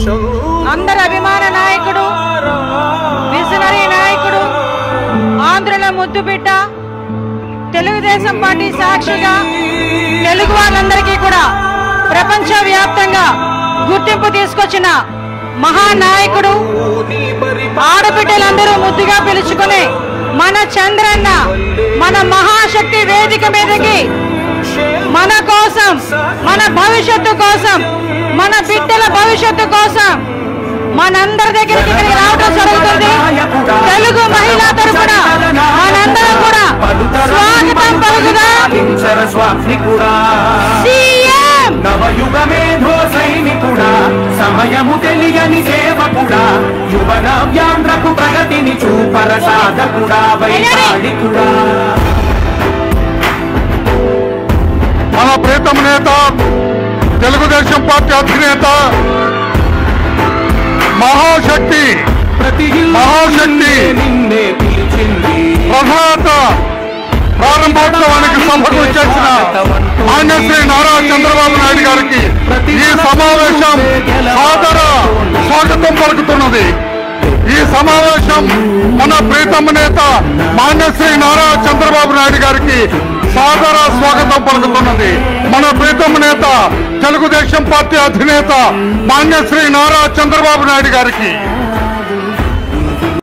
అందరి అభిమాన నాయకుడు విజనరీ నాయకుడు ఆంధ్రుల ముద్దుబిడ్డ తెలుగుదేశం పార్టీ సాక్షిగా తెలుగు వాళ్ళందరికీ కూడా ప్రపంచ వ్యాప్తంగా గుర్తింపు తీసుకొచ్చిన మహానాయకుడు ఆడబిడ్డలందరూ ముద్దుగా పిలుచుకునే మన చంద్రన్న మన మహాశక్తి వేదిక మీదకి మన కోసం మన భవిష్యత్తు కోసం మన బిడ్డల భవిష్యత్తు కోసం మనందరి దగ్గరికి ఇక్కడికి రావడం జరుగుతుంది తెలుగు మహిళా తరఫున మనందరం కూడా స్వాగతం పలుకుదాం స్వామికుడా సీఎం నవయుగమేధో సైనికుడా సమయము తెలియని సేవకుడా యువనవ్యాంధ్రకు ప్రగతిని చూపర సాధకుడా వైతాళికుడా మన ప్రీతం నేత తెలుగుదేశం పార్టీ అధినేత మహాశక్తి ప్రతి ఇల్లు మహాశక్తి. నిన్నే పిలిచింది ప్రధాత ప్రారంభోత్సవానికి సభకు చేసిన మాన్యశ్రీ నారా చంద్రబాబు నాయుడు గారికి ఈ సమావేశం సాదర స్వాగతం పలుకుతున్నది ఈ సమావేశం మన ప్రీతమ నేత మాన్యశ్రీ నారా చంద్రబాబు నాయుడు గారికి సాదర స్వాగతం పలుకుతున్నది మన ప్రీతమ నేత తెలుగుదేశం పార్టీ అధినేత మాన్యశ్రీ నారా చంద్రబాబు నాయుడు గారికి